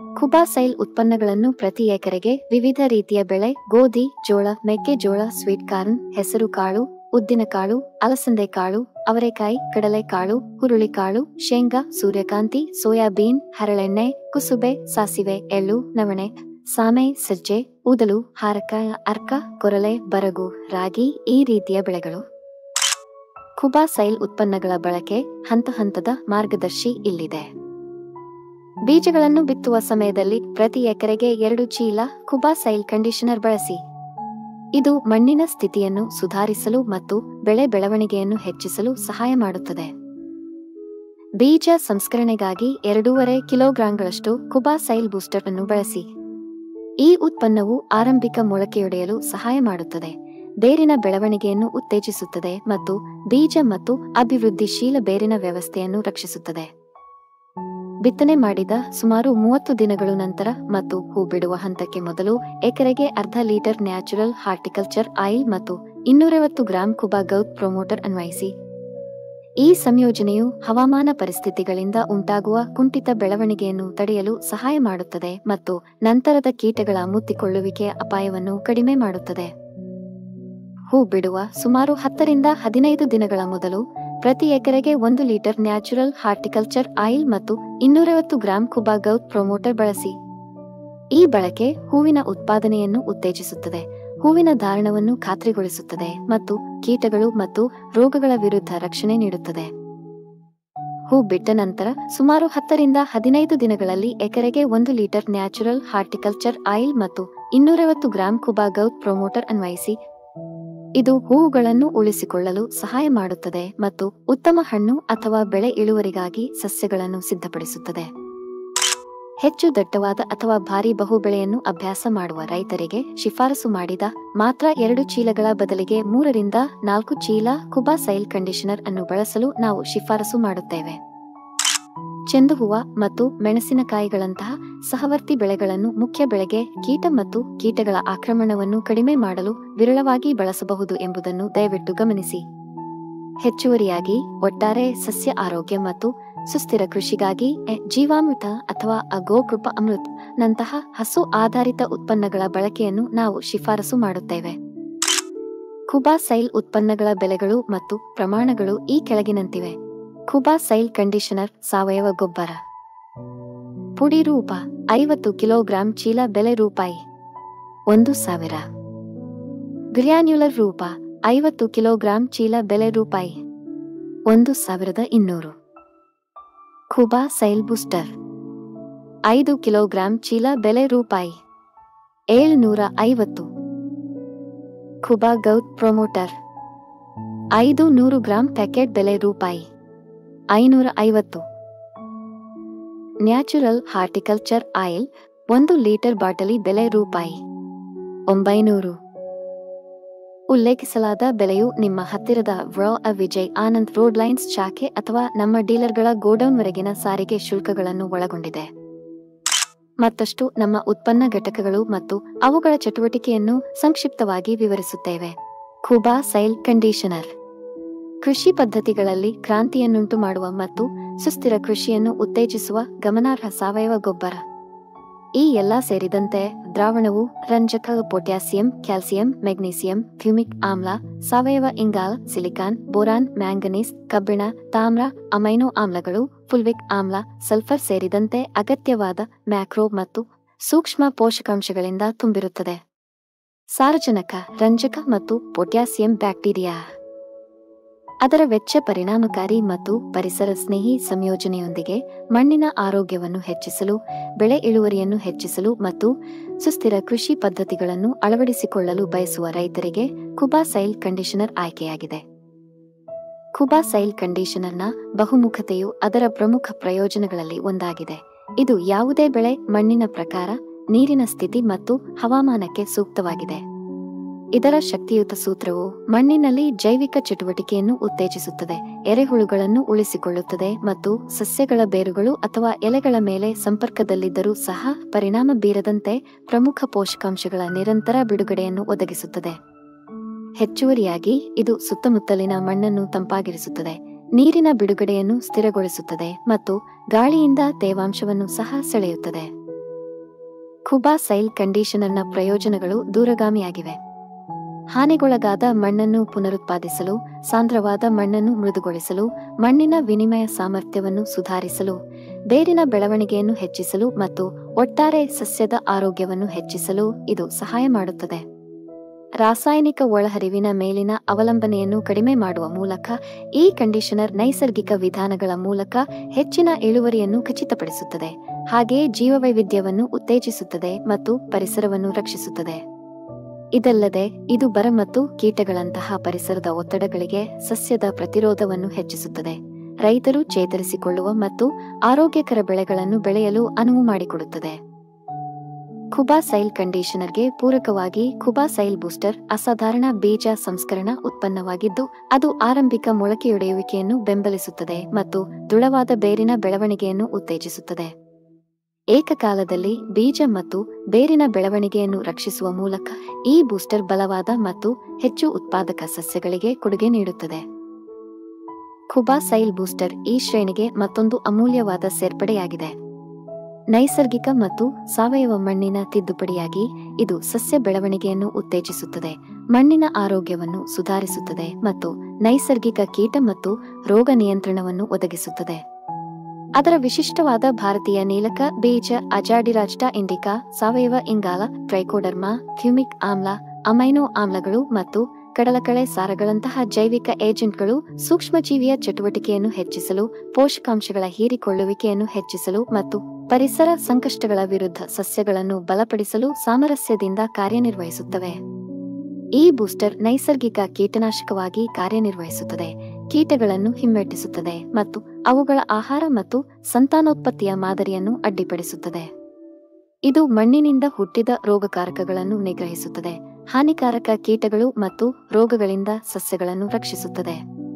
ಕುಬಾಸೈಲ್ ಉತ್ಪನ್ನಗಳನ್ನು ಪ್ರತಿ ಎಕರೆಗೆ ವಿವಿಧ ರೀತಿಯ ಬೆಳೆ ಗೋಧಿ ಜೋಳ ಮೆಕ್ಕೆಜೋಳ ಸ್ವೀಟ್ ಕಾರ್ನ್ ಹೆಸರು ಕಾಳು ಉದ್ದಿನಕಾಳು ಅಲಸಂದೆ ಕಾಳು ಅವರೆಕಾಯಿ ಕಡಲೆಕಾಳು ಹುರುಳಿಕಾಳು ಶೇಂಗಾ ಸೂರ್ಯಕಾಂತಿ ಸೋಯಾಬೀನ್ ಹರಳೆಣ್ಣೆ ಕುಸುಬೆ ಸಾಸಿವೆ ಎಳ್ಳು ನವಣೆ ಸಾಮೆ ಸಜ್ಜೆ ಊದಲು ಹಾರಕ ಅರ್ಕ ಕೊರಲೆ ಬರಗು ರಾಗಿ ಈ ರೀತಿಯ ಬೆಳೆಗಳು ಕುಬಾಸೈಲ್ ಉತ್ಪನ್ನಗಳ ಬಳಕೆ ಹಂತ ಹಂತದ ಮಾರ್ಗದರ್ಶಿ ಇಲ್ಲಿದೆ ಬೀಜಗಳನ್ನು ಬಿತ್ತುವ ಸಮಯದಲ್ಲಿ ಪ್ರತಿ ಎಕರೆಗೆ ಎರಡು ಚೀಲ ಕುಬಾಸೈಲ್ ಕಂಡೀಷನರ್ ಬಳಸಿ ಇದು ಮಣ್ಣಿನ ಸ್ಥಿತಿಯನ್ನು ಸುಧಾರಿಸಲು ಮತ್ತು ಬೆಳೆ ಬೆಳವಣಿಗೆಯನ್ನು ಹೆಚ್ಚಿಸಲು ಸಹಾಯ ಮಾಡುತ್ತದೆ ಬೀಜ ಸಂಸ್ಕರಣೆಗಾಗಿ ಎರಡೂವರೆ ಕಿಲೋಗ್ರಾಂಗಳಷ್ಟು ಕುಬಾಸೈಲ್ ಬೂಸ್ಟರ್ ಅನ್ನು ಬಳಸಿ ಈ ಉತ್ಪನ್ನವು ಆರಂಭಿಕ ಮೊಳಕೆಯೊಡೆಯಲು ಸಹಾಯ ಮಾಡುತ್ತದೆ ಬೇರಿನ ಬೆಳವಣಿಗೆಯನ್ನು ಉತ್ತೇಜಿಸುತ್ತದೆ ಮತ್ತು ಬೀಜ ಮತ್ತು ಅಭಿವೃದ್ಧಿಶೀಲ ಬೇರಿನ ವ್ಯವಸ್ಥೆಯನ್ನು ರಕ್ಷಿಸುತ್ತದೆ ಬಿತ್ತನೆ ಮಾಡಿದ ಸುಮಾರು ಮೂವತ್ತು ದಿನಗಳು ನಂತರ ಮತ್ತು ಹೂ ಬಿಡುವ ಹಂತಕ್ಕೆ ಮೊದಲು ಎಕರೆಗೆ ಅರ್ಧ ಲೀಟರ್ ನ್ಯಾಚುರಲ್ ಹಾರ್ಟಿಕಲ್ಚರ್ ಆಯಿಲ್ ಮತ್ತು ಇನ್ನೂರೈವತ್ತು ಗ್ರಾಂ ಕುಬಾ ಗೌತ್ ಪ್ರೊಮೋಟರ್ ಅನ್ವಯಿಸಿ ಈ ಸಂಯೋಜನೆಯು ಹವಾಮಾನ ಪರಿಸ್ಥಿತಿಗಳಿಂದ ಉಂಟಾಗುವ ಕುಂಠಿತ ಬೆಳವಣಿಗೆಯನ್ನು ತಡೆಯಲು ಸಹಾಯ ಮಾಡುತ್ತದೆ ಮತ್ತು ನಂತರದ ಕೀಟಗಳ ಮುತ್ತಿಕೊಳ್ಳುವಿಕೆಯ ಅಪಾಯವನ್ನು ಕಡಿಮೆ ಮಾಡುತ್ತದೆ ಹೂ ಬಿಡುವ ಸುಮಾರು ಹತ್ತರಿಂದ ಹದಿನೈದು ದಿನಗಳ ಮೊದಲು ಪ್ರತಿ ಎಕರೆಗೆ ಒಂದು ಲೀಟರ್ ನ್ಯಾಚುರಲ್ ಹಾರ್ಟಿಕಲ್ಚರ್ ಆಯಿಲ್ ಮತ್ತು ಇನ್ನೂರೈವತ್ತು ಗ್ರಾಂ ಕುಬಾ ಗೌತ್ ಪ್ರೊಮೋಟರ್ ಬಳಸಿ ಈ ಬಳಕೆ ಹೂವಿನ ಉತ್ಪಾದನೆಯನ್ನು ಉತ್ತೇಜಿಸುತ್ತದೆ ಹೂವಿನ ಧಾರಣವನ್ನು ಖಾತ್ರಿಗೊಳಿಸುತ್ತದೆ ಮತ್ತು ಕೀಟಗಳು ಮತ್ತು ರೋಗಗಳ ವಿರುದ್ಧ ರಕ್ಷಣೆ ನೀಡುತ್ತದೆ ಹೂ ಬಿಟ್ಟ ನಂತರ ಸುಮಾರು ಹತ್ತರಿಂದ ಹದಿನೈದು ದಿನಗಳಲ್ಲಿ ಎಕರೆಗೆ ಒಂದು ಲೀಟರ್ ನ್ಯಾಚುರಲ್ ಹಾರ್ಟಿಕಲ್ಚರ್ ಆಯಿಲ್ ಮತ್ತು ಇನ್ನೂರೈವತ್ತು ಗ್ರಾಂ ಕುಬಾ ಗೌತ್ ಪ್ರೊಮೋಟರ್ ಅನ್ವಯಿಸಿ ಇದು ಹೂವುಗಳನ್ನು ಉಳಿಸಿಕೊಳ್ಳಲು ಸಹಾಯ ಮಾಡುತ್ತದೆ ಮತ್ತು ಉತ್ತಮ ಹಣ್ಣು ಅಥವಾ ಬೆಳೆ ಇಳುವರಿಗಾಗಿ ಸಸ್ಯಗಳನ್ನು ಸಿದ್ಧಪಡಿಸುತ್ತದೆ ಹೆಚ್ಚು ದಟ್ಟವಾದ ಅಥವಾ ಭಾರಿ ಬಹುಬೆಳೆಯನ್ನು ಅಭ್ಯಾಸ ಮಾಡುವ ರೈತರಿಗೆ ಶಿಫಾರಸು ಮಾಡಿದ ಮಾತ್ರ ಎರಡು ಚೀಲಗಳ ಬದಲಿಗೆ ಮೂರರಿಂದ ನಾಲ್ಕು ಚೀಲ ಕುಬಾಸೈಲ್ ಕಂಡೀಷನರ್ ಅನ್ನು ಬಳಸಲು ನಾವು ಶಿಫಾರಸು ಮಾಡುತ್ತೇವೆ ಚೆಂಡು ಹೂವ ಮತ್ತು ಮೆಣಸಿನಕಾಯಿಗಳಂತಹ ಸಹವರ್ತಿ ಬೆಳೆಗಳನ್ನು ಮುಖ್ಯ ಬೆಳೆಗೆ ಕೀಟ ಮತ್ತು ಕೀಟಗಳ ಆಕ್ರಮಣವನ್ನು ಕಡಿಮೆ ಮಾಡಲು ವಿರಳವಾಗಿ ಬಳಸಬಹುದು ಎಂಬುದನ್ನು ದಯವಿಟ್ಟು ಗಮನಿಸಿ ಹೆಚ್ಚುವರಿಯಾಗಿ ಒಟ್ಟಾರೆ ಸಸ್ಯ ಆರೋಗ್ಯ ಮತ್ತು ಸುಸ್ಥಿರ ಕೃಷಿಗಾಗಿ ಎ, ಜೀವಾಮೃತ ಅಥವಾ ಅಗೋಕೃಪ ಅಮೃತ್ ನಂತಹ ಹಸು ಆಧಾರಿತ ಉತ್ಪನ್ನಗಳ ಬಳಕೆಯನ್ನು ನಾವು ಶಿಫಾರಸು ಮಾಡುತ್ತೇವೆ ಕುಬಾಸೈಲ್ ಉತ್ಪನ್ನಗಳ ಬೆಲೆಗಳು ಮತ್ತು ಪ್ರಮಾಣಗಳು ಈ ಕೆಳಗಿನಂತಿವೆ ಕುಬಾಸೈಲ್ ಕಂಡೀಷನರ್ ಸಾವಯವ ಗೊಬ್ಬರ ಪುಡಿ ರೂಪ ಐವತ್ತು ಕಿಲೋಗ್ರಾಂ ಚೀಲ ಬೆಲೆ ರೂಪಾಯಿ ಒಂದು ಸಾವಿರ ಗ್ರ್ಯಾನ್ಯುಲರ್ ರೂಪ ಐವತ್ತು ಕಿಲೋಗ್ರಾಂ ಚೀಲ ಬೆಲೆ ರೂಪಾಯಿ ಒಂದು ಸಾವಿರದ ಇನ್ನೂರು ಖುಬಾ ಸೈಲ್ ಬೂಸ್ಟರ್ ಐದು ಕಿಲೋಗ್ರಾಂ ಚೀಲ ಬೆಲೆ ರೂಪಾಯಿ ಏಳುನೂರ ಐವತ್ತು ಖುಬಾ ಗೌತ್ ಪ್ರೊಮೋಟರ್ ಐದು ನೂರು ಗ್ರಾಂ ಪ್ಯಾಕೆಟ್ ಬೆಲೆ ರೂಪಾಯಿ ಐನೂರ ಐವತ್ತು ನ್ಯಾಚುರಲ್ ಹಾರ್ಟಿಕಲ್ಚರ್ ಆಯಿಲ್ ಒಂದು ಲೀಟರ್ ಬಾಟಲಿ ಬೆಲೆ ರೂಪಾಯಿ ಒಂಬೈನೂರು ಉಲ್ಲೇಖಿಸಲಾದ ಬೆಲೆಯು ನಿಮ್ಮ ಹತ್ತಿರದ ವ್ರೋ ಅ ವಿಜಯ್ ಆನಂದ್ ರೋಡ್ ಲೈನ್ಸ್ ಶಾಖೆ ಅಥವಾ ನಮ್ಮ ಡೀಲರ್ಗಳ ಗೋಡೌನ್ವರೆಗಿನ ಸಾರಿಗೆ ಶುಲ್ಕಗಳನ್ನು ಒಳಗೊಂಡಿದೆ ಮತ್ತಷ್ಟು ನಮ್ಮ ಉತ್ಪನ್ನ ಘಟಕಗಳು ಮತ್ತು ಅವುಗಳ ಚಟುವಟಿಕೆಯನ್ನು ಸಂಕ್ಷಿಪ್ತವಾಗಿ ವಿವರಿಸುತ್ತೇವೆ ಖುಬಾ ಸೈಲ್ ಕಂಡೀಷನರ್ ಕೃಷಿ ಪದ್ಧತಿಗಳಲ್ಲಿ ಕ್ರಾಂತಿಯನ್ನುಂಟು ಮಾಡುವ ಮತ್ತು ಸುಸ್ಥಿರ ಕೃಷಿಯನ್ನು ಉತ್ತೇಜಿಸುವ ಗಮನಾರ್ಹ ಸಾವಯವ ಗೊಬ್ಬರ ಈ ಎಲ್ಲ ಸೇರಿದಂತೆ ದ್ರಾವಣವು ರಂಜಕ ಪೊಟ್ಯಾಸಿಯಂ ಕ್ಯಾಲ್ಸಿಯಂ ಮೆಗ್ನೀಸಿಯಂ ಫ್ಯೂಮಿಕ್ ಆಮ್ಲ ಸಾವಯವ ಇಂಗಾಲ ಸಿಲಿಕಾನ್ ಬೋರಾನ್ ಮ್ಯಾಂಗನೀಸ್ ಕಬ್ಬಿಣ ತಾಮ್ರ ಅಮೈನೋ ಆಮ್ಲಗಳು ಫುಲ್ವಿಕ್ ಆಮ್ಲ ಸಲ್ಫರ್ ಸೇರಿದಂತೆ ಅಗತ್ಯವಾದ ಮ್ಯಾಕ್ರೋ ಮತ್ತು ಸೂಕ್ಷ್ಮ ಪೋಷಕಾಂಶಗಳಿಂದ ತುಂಬಿರುತ್ತದೆ ಸಾರಜನಕ ರಂಜಕ ಮತ್ತು ಪೊಟ್ಯಾಸಿಯಂ ಬ್ಯಾಕ್ಟೀರಿಯಾ ಅದರ ವೆಚ್ಚ ಪರಿಣಾಮಕಾರಿ ಮತ್ತು ಪರಿಸರ ಸ್ನೇಹಿ ಸಂಯೋಜನೆಯೊಂದಿಗೆ ಮಣ್ಣಿನ ಆರೋಗ್ಯವನ್ನು ಹೆಚ್ಚಿಸಲು ಬೆಳೆ ಇಳುವರಿಯನ್ನು ಹೆಚ್ಚಿಸಲು ಮತ್ತು ಸುಸ್ಥಿರ ಕೃಷಿ ಪದ್ಧತಿಗಳನ್ನು ಅಳವಡಿಸಿಕೊಳ್ಳಲು ಬಯಸುವ ರೈತರಿಗೆ ಕುಬಾ ಸೈಲ್ ಕಂಡೀಷನರ್ ಆಯ್ಕೆಯಾಗಿದೆ ಕುಬಾ ಸೈಲ್ ಕಂಡೀಷನರ್ನ ಬಹುಮುಖತೆಯು ಅದರ ಪ್ರಮುಖ ಪ್ರಯೋಜನಗಳಲ್ಲಿ ಒಂದಾಗಿದೆ ಇದು ಯಾವುದೇ ಬೆಳೆ ಮಣ್ಣಿನ ಪ್ರಕಾರ ನೀರಿನ ಸ್ಥಿತಿ ಮತ್ತು ಹವಾಮಾನಕ್ಕೆ ಸೂಕ್ತವಾಗಿದೆ ಇದರ ಶಕ್ತಿಯುತ ಸೂತ್ರವು ಮಣ್ಣಿನಲ್ಲಿ ಜೈವಿಕ ಚಟುವಟಿಕೆಯನ್ನು ಉತ್ತೇಜಿಸುತ್ತದೆ ಎರೆಹುಳುಗಳನ್ನು ಉಳಿಸಿಕೊಳ್ಳುತ್ತದೆ ಮತ್ತು ಸಸ್ಯಗಳ ಬೇರುಗಳು ಅಥವಾ ಎಲೆಗಳ ಮೇಲೆ ಸಂಪರ್ಕದಲ್ಲಿದ್ದರೂ ಸಹ ಪರಿಣಾಮ ಬೀರದಂತೆ ಪ್ರಮುಖ ಪೋಷಕಾಂಶಗಳ ನಿರಂತರ ಬಿಡುಗಡೆಯನ್ನು ಒದಗಿಸುತ್ತದೆ ಹೆಚ್ಚುವರಿಯಾಗಿ ಇದು ಸುತ್ತಮುತ್ತಲಿನ ಮಣ್ಣನ್ನು ತಂಪಾಗಿರಿಸುತ್ತದೆ ನೀರಿನ ಬಿಡುಗಡೆಯನ್ನು ಸ್ಥಿರಗೊಳಿಸುತ್ತದೆ ಮತ್ತು ಗಾಳಿಯಿಂದ ತೇವಾಂಶವನ್ನು ಸಹ ಸೆಳೆಯುತ್ತದೆ ಖುಬಾ ಸೈಲ್ ಕಂಡೀಷನರ್ನ ಪ್ರಯೋಜನಗಳು ದೂರಗಾಮಿಯಾಗಿವೆ ಹಾನಿಗೊಳಗಾದ ಮಣ್ಣನ್ನು ಪುನರುತ್ಪಾದಿಸಲು ಸಾಂದ್ರವಾದ ಮಣ್ಣನ್ನು ಮೃದುಗೊಳಿಸಲು ಮಣ್ಣಿನ ವಿನಿಮಯ ಸಾಮರ್ಥ್ಯವನ್ನು ಸುಧಾರಿಸಲು ಬೇರಿನ ಬೆಳವಣಿಗೆಯನ್ನು ಹೆಚ್ಚಿಸಲು ಮತ್ತು ಒಟ್ಟಾರೆ ಸಸ್ಯದ ಆರೋಗ್ಯವನ್ನು ಹೆಚ್ಚಿಸಲು ಇದು ಸಹಾಯ ಮಾಡುತ್ತದೆ ರಾಸಾಯನಿಕ ಒಳಹರಿವಿನ ಮೇಲಿನ ಅವಲಂಬನೆಯನ್ನು ಕಡಿಮೆ ಮಾಡುವ ಮೂಲಕ ಈ ಕಂಡೀಷನರ್ ನೈಸರ್ಗಿಕ ವಿಧಾನಗಳ ಮೂಲಕ ಹೆಚ್ಚಿನ ಇಳುವರಿಯನ್ನು ಖಚಿತಪಡಿಸುತ್ತದೆ ಹಾಗೆಯೇ ಜೀವವೈವಿಧ್ಯವನ್ನು ಉತ್ತೇಜಿಸುತ್ತದೆ ಮತ್ತು ಪರಿಸರವನ್ನು ರಕ್ಷಿಸುತ್ತದೆ ಇದಲ್ಲದೆ ಇದು ಬರ ಮತ್ತು ಕೀಟಗಳಂತಹ ಪರಿಸರದ ಒತ್ತಡಗಳಿಗೆ ಸಸ್ಯದ ಪ್ರತಿರೋಧವನ್ನು ಹೆಚ್ಚಿಸುತ್ತದೆ ರೈತರು ಚೇತರಿಸಿಕೊಳ್ಳುವ ಮತ್ತು ಆರೋಗ್ಯಕರ ಬೆಳೆಗಳನ್ನು ಬೆಳೆಯಲು ಅನುವು ಮಾಡಿಕೊಡುತ್ತದೆ ಖುಬಾ ಸೈಲ್ ಕಂಡೀಷನರ್ಗೆ ಪೂರಕವಾಗಿ ಖುಬಾ ಸೈಲ್ ಬೂಸ್ಟರ್ ಅಸಾಧಾರಣ ಬೀಜ ಸಂಸ್ಕರಣ ಉತ್ಪನ್ನವಾಗಿದ್ದು ಅದು ಆರಂಭಿಕ ಮೊಳಕೆಯೊಡೆಯುವಿಕೆಯನ್ನು ಬೆಂಬಲಿಸುತ್ತದೆ ಮತ್ತು ದೃಢವಾದ ಬೇರಿನ ಬೆಳವಣಿಗೆಯನ್ನು ಉತ್ತೇಜಿಸುತ್ತದೆ ಏಕಕಾಲದಲ್ಲಿ ಬೀಜ ಮತ್ತು ಬೇರಿನ ಬೆಳವಣಿಗೆಯನ್ನು ರಕ್ಷಿಸುವ ಮೂಲಕ ಈ ಬೂಸ್ಟರ್ ಬಲವಾದ ಮತ್ತು ಹೆಚ್ಚು ಉತ್ಪಾದಕ ಸಸ್ಯಗಳಿಗೆ ಕೊಡುಗೆ ನೀಡುತ್ತದೆ ಖುಬಾ ಸೈಲ್ ಬೂಸ್ಟರ್ ಈ ಶ್ರೇಣಿಗೆ ಮತ್ತೊಂದು ಅಮೂಲ್ಯವಾದ ಸೇರ್ಪಡೆಯಾಗಿದೆ ನೈಸರ್ಗಿಕ ಮತ್ತು ಸಾವಯವ ಮಣ್ಣಿನ ತಿದ್ದುಪಡಿಯಾಗಿ ಇದು ಸಸ್ಯ ಬೆಳವಣಿಗೆಯನ್ನು ಉತ್ತೇಜಿಸುತ್ತದೆ ಮಣ್ಣಿನ ಆರೋಗ್ಯವನ್ನು ಸುಧಾರಿಸುತ್ತದೆ ಮತ್ತು ನೈಸರ್ಗಿಕ ಕೀಟ ಮತ್ತು ರೋಗ ನಿಯಂತ್ರಣವನ್ನು ಒದಗಿಸುತ್ತದೆ ಅದರ ವಿಶಿಷ್ಟವಾದ ಭಾರತೀಯ ನೀಲಕ ಬೀಜ ಅಜಾಡಿರಾಜ್ಟಾ ಇಂಡಿಕಾ ಸಾವಯವ ಇಂಗಾಲ ಟ್ರೈಕೋಡರ್ಮಾ ಫ್ಯೂಮಿಕ್ ಆಮ್ಲ ಅಮೈನೋ ಆಮ್ಲಗಳು ಮತ್ತು ಕಡಲಕಳೆ ಸಾರಗಳಂತಹ ಜೈವಿಕ ಏಜೆಂಟ್ಗಳು ಸೂಕ್ಷ್ಮಜೀವಿಯ ಚಟುವಟಿಕೆಯನ್ನು ಹೆಚ್ಚಿಸಲು ಪೋಷಕಾಂಶಗಳ ಹೀರಿಕೊಳ್ಳುವಿಕೆಯನ್ನು ಹೆಚ್ಚಿಸಲು ಮತ್ತು ಪರಿಸರ ಸಂಕಷ್ಟಗಳ ವಿರುದ್ಧ ಸಸ್ಯಗಳನ್ನು ಬಲಪಡಿಸಲು ಸಾಮರಸ್ಯದಿಂದ ಕಾರ್ಯನಿರ್ವಹಿಸುತ್ತವೆ ಈ ಬೂಸ್ಟರ್ ನೈಸರ್ಗಿಕ ಕೀಟನಾಶಕವಾಗಿ ಕಾರ್ಯನಿರ್ವಹಿಸುತ್ತದೆ ಕೀಟಗಳನ್ನು ಹಿಮ್ಮೆಟ್ಟಿಸುತ್ತದೆ ಮತ್ತು ಅವುಗಳ ಆಹಾರ ಮತ್ತು ಸಂತಾನೋತ್ಪತ್ತಿಯ ಮಾದರಿಯನ್ನು ಅಡ್ಡಿಪಡಿಸುತ್ತದೆ ಇದು ಮಣ್ಣಿನಿಂದ ಹುಟ್ಟಿದ ರೋಗಕಾರಕಗಳನ್ನು ನಿಗ್ರಹಿಸುತ್ತದೆ ಹಾನಿಕಾರಕ ಕೀಟಗಳು ಮತ್ತು ರೋಗಗಳಿಂದ ಸಸ್ಯಗಳನ್ನು ರಕ್ಷಿಸುತ್ತದೆ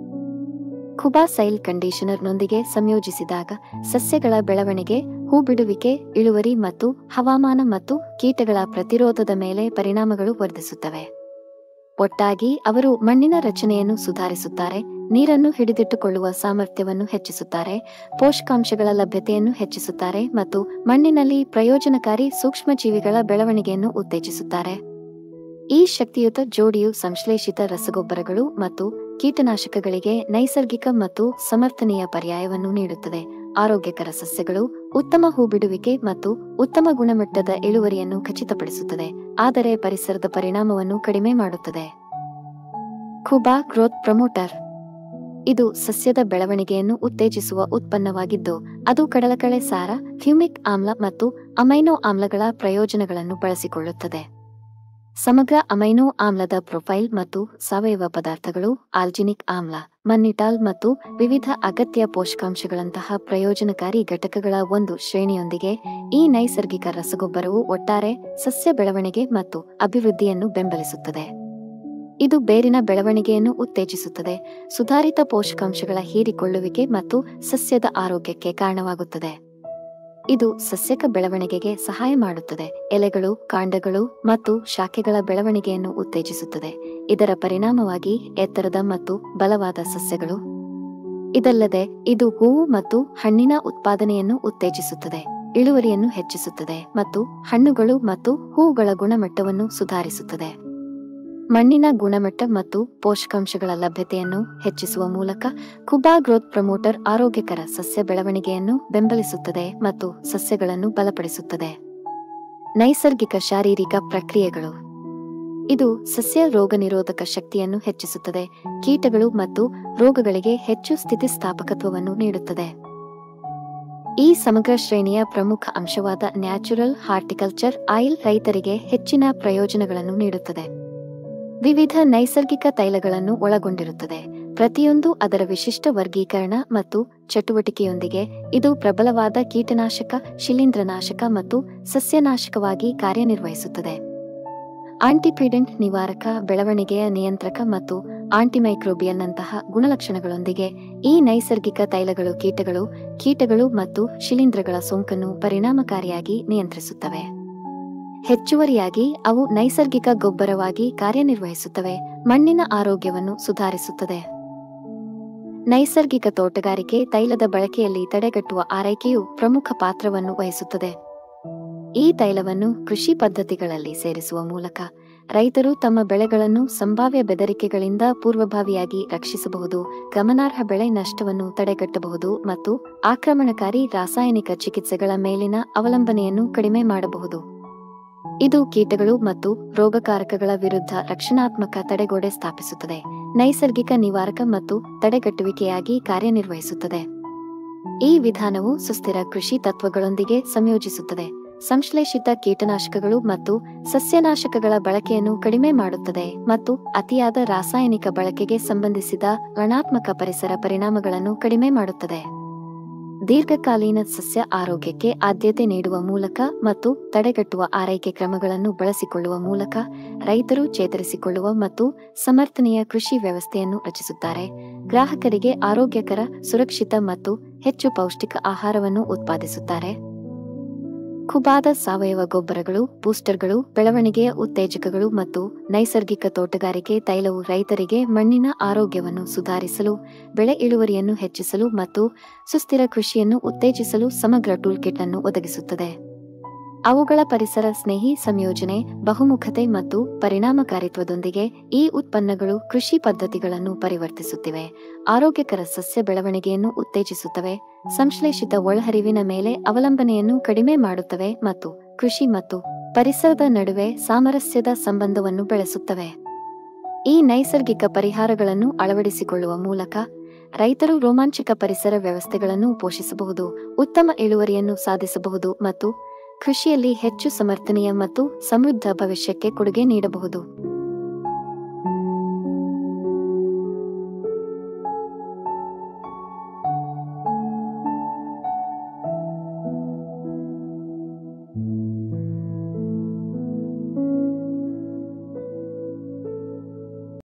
ಖುಬಾ ಸೈಲ್ ಕಂಡೀಷನರ್ನೊಂದಿಗೆ ಸಂಯೋಜಿಸಿದಾಗ ಸಸ್ಯಗಳ ಬೆಳವಣಿಗೆ ಹೂ ಬಿಡುವಿಕೆ ಇಳುವರಿ ಮತ್ತು ಹವಾಮಾನ ಮತ್ತು ಕೀಟಗಳ ಪ್ರತಿರೋಧದ ಮೇಲೆ ಪರಿಣಾಮಗಳು ವರ್ಧಿಸುತ್ತವೆ ಒಟ್ಟಾಗಿ ಅವರು ಮಣ್ಣಿನ ರಚನೆಯನ್ನು ಸುಧಾರಿಸುತ್ತಾರೆ ನೀರನ್ನು ಹಿಡಿದಿಟ್ಟುಕೊಳ್ಳುವ ಸಾಮರ್ಥ್ಯವನ್ನು ಹೆಚ್ಚಿಸುತ್ತಾರೆ ಪೋಷಕಾಂಶಗಳ ಲಭ್ಯತೆಯನ್ನು ಹೆಚ್ಚಿಸುತ್ತಾರೆ ಮತ್ತು ಮಣ್ಣಿನಲ್ಲಿ ಪ್ರಯೋಜನಕಾರಿ ಸೂಕ್ಷ್ಮಜೀವಿಗಳ ಬೆಳವಣಿಗೆಯನ್ನು ಉತ್ತೇಜಿಸುತ್ತಾರೆ ಈ ಶಕ್ತಿಯುತ ಜೋಡಿಯು ಸಂಶ್ಲೇಷಿತ ರಸಗೊಬ್ಬರಗಳು ಮತ್ತು ಕೀಟನಾಶಕಗಳಿಗೆ ನೈಸರ್ಗಿಕ ಮತ್ತು ಸಮರ್ಥನೀಯ ಪರ್ಯಾಯವನ್ನು ನೀಡುತ್ತದೆ ಆರೋಗ್ಯಕರ ಸಸ್ಯಗಳು ಉತ್ತಮ ಹೂಬಿಡುವಿಕೆ ಮತ್ತು ಉತ್ತಮ ಗುಣಮಟ್ಟದ ಇಳುವರಿಯನ್ನು ಖಚಿತಪಡಿಸುತ್ತದೆ ಆದರೆ ಪರಿಸರದ ಪರಿಣಾಮವನ್ನು ಕಡಿಮೆ ಮಾಡುತ್ತದೆ ಖುಬಾ ಗ್ರೋತ್ ಪ್ರಮೋಟರ್ ಇದು ಸಸ್ಯದ ಬೆಳವಣಿಗೆಯನ್ನು ಉತ್ತೇಜಿಸುವ ಉತ್ಪನ್ನವಾಗಿದ್ದು ಅದು ಕಡಲಕಳೆ ಸಾರ ಫ್ಯೂಮಿಕ್ ಆಮ್ಲ ಮತ್ತು ಅಮೈನೋ ಆಮ್ಲಗಳ ಪ್ರಯೋಜನಗಳನ್ನು ಬಳಸಿಕೊಳ್ಳುತ್ತದೆ ಸಮಗ್ರ ಅಮೈನೋ ಆಮ್ಲದ ಪ್ರೊಫೈಲ್ ಮತ್ತು ಸಾವಯವ ಪದಾರ್ಥಗಳು ಆಲ್ಜಿನಿಕ್ ಆಮ್ಲ ಮನ್ನಿಟಾಲ್ ಮತ್ತು ವಿವಿಧ ಅಗತ್ಯ ಪೋಷಕಾಂಶಗಳಂತಹ ಪ್ರಯೋಜನಕಾರಿ ಘಟಕಗಳ ಒಂದು ಶ್ರೇಣಿಯೊಂದಿಗೆ ಈ ನೈಸರ್ಗಿಕ ರಸಗೊಬ್ಬರವು ಒಟ್ಟಾರೆ ಸಸ್ಯ ಬೆಳವಣಿಗೆ ಮತ್ತು ಅಭಿವೃದ್ಧಿಯನ್ನು ಬೆಂಬಲಿಸುತ್ತದೆ ಇದು ಬೇರಿನ ಬೆಳವಣಿಗೆಯನ್ನು ಉತ್ತೇಜಿಸುತ್ತದೆ ಸುಧಾರಿತ ಪೋಷಕಾಂಶಗಳ ಹೀರಿಕೊಳ್ಳುವಿಕೆ ಮತ್ತು ಸಸ್ಯದ ಆರೋಗ್ಯಕ್ಕೆ ಕಾರಣವಾಗುತ್ತದೆ ಇದು ಸಸ್ಯಕ ಬೆಳವಣಿಗೆಗೆ ಸಹಾಯ ಮಾಡುತ್ತದೆ ಎಲೆಗಳು ಕಾಂಡಗಳು ಮತ್ತು ಶಾಖೆಗಳ ಬೆಳವಣಿಗೆಯನ್ನು ಉತ್ತೇಜಿಸುತ್ತದೆ ಇದರ ಪರಿಣಾಮವಾಗಿ ಎತ್ತರದ ಮತ್ತು ಬಲವಾದ ಸಸ್ಯಗಳು ಇದಲ್ಲದೆ ಇದು ಹೂವು ಮತ್ತು ಹಣ್ಣಿನ ಉತ್ಪಾದನೆಯನ್ನು ಉತ್ತೇಜಿಸುತ್ತದೆ ಇಳುವರಿಯನ್ನು ಹೆಚ್ಚಿಸುತ್ತದೆ ಮತ್ತು ಹಣ್ಣುಗಳು ಮತ್ತು ಹೂವುಗಳ ಗುಣಮಟ್ಟವನ್ನು ಸುಧಾರಿಸುತ್ತದೆ ಮಣ್ಣಿನ ಗುಣಮಟ್ಟ ಮತ್ತು ಪೋಷಕಾಂಶಗಳ ಲಭ್ಯತೆಯನ್ನು ಹೆಚ್ಚಿಸುವ ಮೂಲಕ ಕುಬಾ ಗ್ರೋತ್ ಪ್ರಮೋಟರ್ ಆರೋಗ್ಯಕರ ಸಸ್ಯ ಬೆಳವಣಿಗೆಯನ್ನು ಬೆಂಬಲಿಸುತ್ತದೆ ಮತ್ತು ಸಸ್ಯಗಳನ್ನು ಬಲಪಡಿಸುತ್ತದೆ ನೈಸರ್ಗಿಕ ಶಾರೀರಿಕ ಪ್ರಕ್ರಿಯೆಗಳು ಇದು ಸಸ್ಯ ರೋಗ ನಿರೋಧಕ ಶಕ್ತಿಯನ್ನು ಹೆಚ್ಚಿಸುತ್ತದೆ ಕೀಟಗಳು ಮತ್ತು ರೋಗಗಳಿಗೆ ಹೆಚ್ಚು ಸ್ಥಿತಿಸ್ಥಾಪಕತ್ವವನ್ನು ನೀಡುತ್ತದೆ ಈ ಸಮಗ್ರ ಶ್ರೇಣಿಯ ಪ್ರಮುಖ ಅಂಶವಾದ ನ್ಯಾಚುರಲ್ ಹಾರ್ಟಿಕಲ್ಚರ್ ಆಯಿಲ್ ರೈತರಿಗೆ ಹೆಚ್ಚಿನ ಪ್ರಯೋಜನಗಳನ್ನು ನೀಡುತ್ತದೆ ವಿವಿಧ ನೈಸರ್ಗಿಕ ತೈಲಗಳನ್ನು ಒಳಗೊಂಡಿರುತ್ತದೆ ಪ್ರತಿಯೊಂದು ಅದರ ವಿಶಿಷ್ಟ ವರ್ಗೀಕರಣ ಮತ್ತು ಚಟುವಟಿಕೆಯೊಂದಿಗೆ ಇದು ಪ್ರಬಲವಾದ ಕೀಟನಾಶಕ ಶಿಲೀಂಧ್ರನಾಶಕ ಮತ್ತು ಸಸ್ಯನಾಶಕವಾಗಿ ಕಾರ್ಯನಿರ್ವಹಿಸುತ್ತದೆ ಆಂಟಿಪಿಡೆಂಟ್ ನಿವಾರಕ ಬೆಳವಣಿಗೆಯ ನಿಯಂತ್ರಕ ಮತ್ತು ಆಂಟಿಮೈಕ್ರೋಬಿಯಲ್ನಂತಹ ಗುಣಲಕ್ಷಣಗಳೊಂದಿಗೆ ಈ ನೈಸರ್ಗಿಕ ತೈಲಗಳು ಕೀಟಗಳು ಕೀಟಗಳು ಮತ್ತು ಶಿಲೀಂಧ್ರಗಳ ಸೋಂಕನ್ನು ಪರಿಣಾಮಕಾರಿಯಾಗಿ ನಿಯಂತ್ರಿಸುತ್ತವೆ ಹೆಚ್ಚುವರಿಯಾಗಿ ಅವು ನೈಸರ್ಗಿಕ ಗೊಬ್ಬರವಾಗಿ ಕಾರ್ಯನಿರ್ವಹಿಸುತ್ತವೆ ಮಣ್ಣಿನ ಆರೋಗ್ಯವನ್ನು ಸುಧಾರಿಸುತ್ತದೆ ನೈಸರ್ಗಿಕ ತೋಟಗಾರಿಕೆ ತೈಲದ ಬಳಕೆಯಲ್ಲಿ ತಡೆಗಟ್ಟುವ ಆರೈಕೆಯು ಪ್ರಮುಖ ಪಾತ್ರವನ್ನು ವಹಿಸುತ್ತದೆ ಈ ತೈಲವನ್ನು ಕೃಷಿ ಪದ್ಧತಿಗಳಲ್ಲಿ ಸೇರಿಸುವ ಮೂಲಕ ರೈತರು ತಮ್ಮ ಬೆಳೆಗಳನ್ನು ಸಂಭಾವ್ಯ ಬೆದರಿಕೆಗಳಿಂದ ಪೂರ್ವಭಾವಿಯಾಗಿ ರಕ್ಷಿಸಬಹುದು ಗಮನಾರ್ಹ ಬೆಳೆ ನಷ್ಟವನ್ನು ತಡೆಗಟ್ಟಬಹುದು ಮತ್ತು ಆಕ್ರಮಣಕಾರಿ ರಾಸಾಯನಿಕ ಚಿಕಿತ್ಸೆಗಳ ಮೇಲಿನ ಅವಲಂಬನೆಯನ್ನು ಕಡಿಮೆ ಮಾಡಬಹುದು ಇದು ಕೀಟಗಳು ಮತ್ತು ರೋಗಕಾರಕಗಳ ವಿರುದ್ಧ ರಕ್ಷಣಾತ್ಮಕ ತಡೆಗೋಡೆ ಸ್ಥಾಪಿಸುತ್ತದೆ ನೈಸರ್ಗಿಕ ನಿವಾರಕ ಮತ್ತು ತಡೆಗಟ್ಟುವಿಕೆಯಾಗಿ ಕಾರ್ಯನಿರ್ವಹಿಸುತ್ತದೆ ಈ ವಿಧಾನವು ಸುಸ್ಥಿರ ಕೃಷಿ ತತ್ವಗಳೊಂದಿಗೆ ಸಂಯೋಜಿಸುತ್ತದೆ ಸಂಶ್ಲೇಷಿತ ಕೀಟನಾಶಕಗಳು ಮತ್ತು ಸಸ್ಯನಾಶಕಗಳ ಬಳಕೆಯನ್ನು ಕಡಿಮೆ ಮಾಡುತ್ತದೆ ಮತ್ತು ಅತಿಯಾದ ರಾಸಾಯನಿಕ ಬಳಕೆಗೆ ಸಂಬಂಧಿಸಿದ ಋಣಾತ್ಮಕ ಪರಿಸರ ಪರಿಣಾಮಗಳನ್ನು ಕಡಿಮೆ ಮಾಡುತ್ತದೆ ದೀರ್ಘಕಾಲೀನ ಸಸ್ಯ ಆರೋಗ್ಯಕ್ಕೆ ಆದ್ಯತೆ ನೀಡುವ ಮೂಲಕ ಮತ್ತು ತಡೆಗಟ್ಟುವ ಆರೈಕೆ ಕ್ರಮಗಳನ್ನು ಬಳಸಿಕೊಳ್ಳುವ ಮೂಲಕ ರೈತರು ಚೇತರಿಸಿಕೊಳ್ಳುವ ಮತ್ತು ಸಮರ್ಥನೀಯ ಕೃಷಿ ವ್ಯವಸ್ಥೆಯನ್ನು ರಚಿಸುತ್ತಾರೆ ಗ್ರಾಹಕರಿಗೆ ಆರೋಗ್ಯಕರ ಸುರಕ್ಷಿತ ಮತ್ತು ಹೆಚ್ಚು ಪೌಷ್ಟಿಕ ಆಹಾರವನ್ನು ಉತ್ಪಾದಿಸುತ್ತಾರೆ ಖುಬಾದ ಸಾವಯವ ಗೊಬ್ಬರಗಳು ಬೂಸ್ಟರ್ಗಳು ಬೆಳವಣಿಗೆಯ ಉತ್ತೇಜಕಗಳು ಮತ್ತು ನೈಸರ್ಗಿಕ ತೋಟಗಾರಿಕೆ ತೈಲವು ರೈತರಿಗೆ ಮಣ್ಣಿನ ಆರೋಗ್ಯವನ್ನು ಸುಧಾರಿಸಲು ಬೆಳೆ ಇಳುವರಿಯನ್ನು ಹೆಚ್ಚಿಸಲು ಮತ್ತು ಸುಸ್ಥಿರ ಕೃಷಿಯನ್ನು ಉತ್ತೇಜಿಸಲು ಸಮಗ್ರ ಟೂಲ್ಕಿಟ್ ಅನ್ನು ಒದಗಿಸುತ್ತದೆ ಅವುಗಳ ಪರಿಸರ ಸ್ನೇಹಿ ಸಂಯೋಜನೆ ಬಹುಮುಖತೆ ಮತ್ತು ಪರಿಣಾಮಕಾರಿತ್ವದೊಂದಿಗೆ ಈ ಉತ್ಪನ್ನಗಳು ಕೃಷಿ ಪದ್ಧತಿಗಳನ್ನು ಪರಿವರ್ತಿಸುತ್ತಿವೆ ಆರೋಗ್ಯಕರ ಸಸ್ಯ ಬೆಳವಣಿಗೆಯನ್ನು ಉತ್ತೇಜಿಸುತ್ತವೆ ಸಂಶ್ಲೇಷಿತ ಒಳಹರಿವಿನ ಮೇಲೆ ಅವಲಂಬನೆಯನ್ನು ಕಡಿಮೆ ಮಾಡುತ್ತವೆ ಮತ್ತು ಕೃಷಿ ಮತ್ತು ಪರಿಸರದ ನಡುವೆ ಸಾಮರಸ್ಯದ ಸಂಬಂಧವನ್ನು ಬೆಳೆಸುತ್ತವೆ ಈ ನೈಸರ್ಗಿಕ ಪರಿಹಾರಗಳನ್ನು ಅಳವಡಿಸಿಕೊಳ್ಳುವ ಮೂಲಕ ರೈತರು ರೋಮಾಂಚಕ ಪರಿಸರ ವ್ಯವಸ್ಥೆಗಳನ್ನು ಪೋಷಿಸಬಹುದು ಉತ್ತಮ ಇಳುವರಿಯನ್ನು ಸಾಧಿಸಬಹುದು ಮತ್ತು ಕೃಷಿಯಲ್ಲಿ ಹೆಚ್ಚು ಸಮರ್ಥನೀಯ ಮತ್ತು ಸಮೃದ್ಧ ಭವಿಷ್ಯಕ್ಕೆ ಕೊಡುಗೆ ನೀಡಬಹುದು